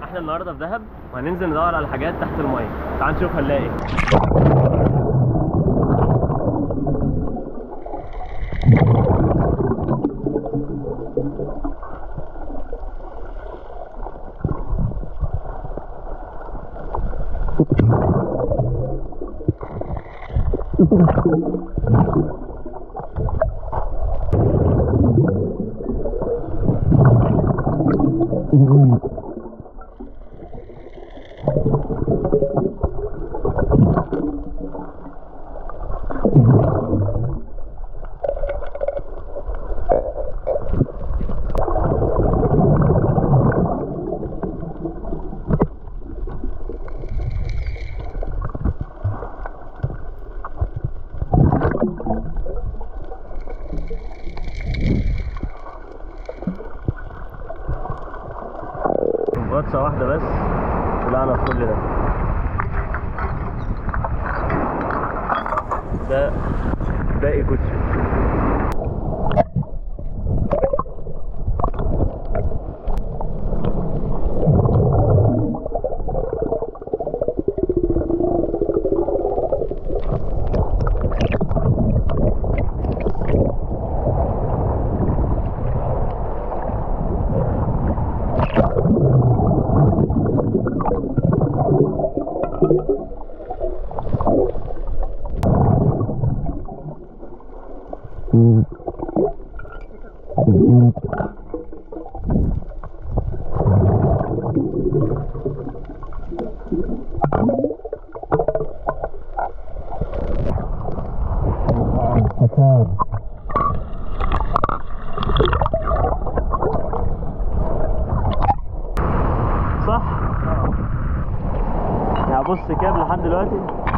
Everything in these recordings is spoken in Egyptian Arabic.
احنا النهارده في دهب وهننزل ندور على حاجات تحت الميه تعال نشوف هنلاقي ايه غطسة واحدة بس طلعنا في كل ده ده باقي كوتشي صح؟ يعني بص كام لحد دلوقتي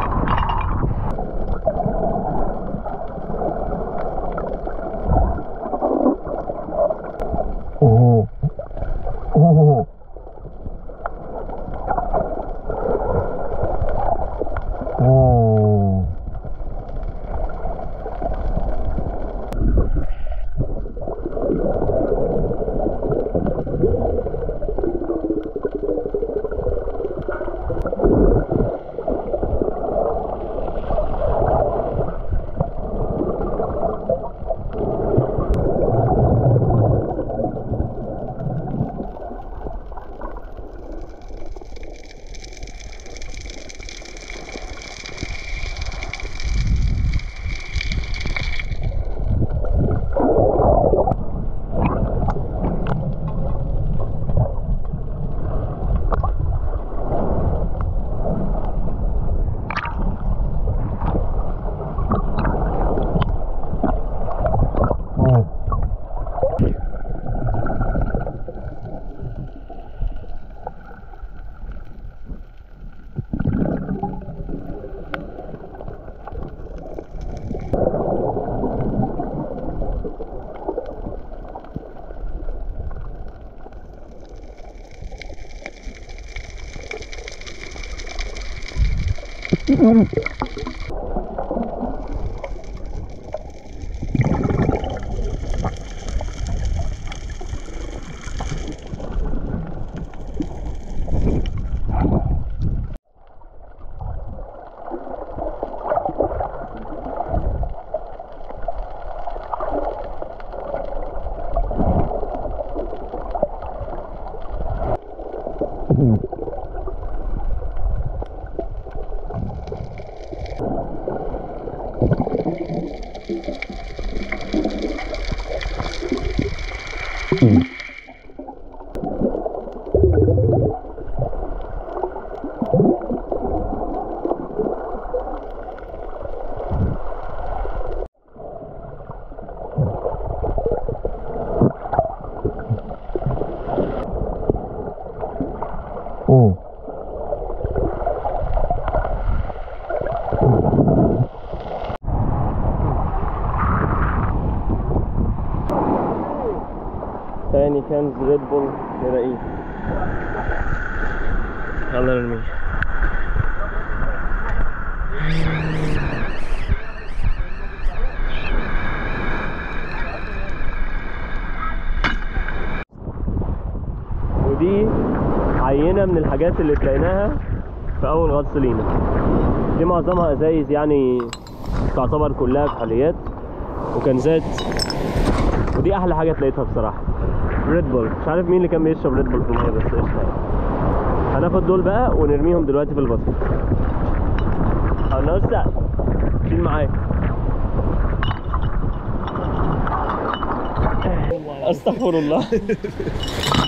تاني كان ريد بول نلاقيه يلا نرميه ودي عينة هنا من الحاجات اللي تلاقيناها في اول غطس لينا دي معظمها ازايز يعني تعتبر كلها كحوليات وكنزات ودي احلى حاجه تلاقيتها بصراحه ريد بول مش عارف مين اللي كان بيشرب ريد بول في الميه بس قشطه يعني. هناخد دول بقى ونرميهم دلوقتي في الباسكت هنوسع شيل معايا استغفر الله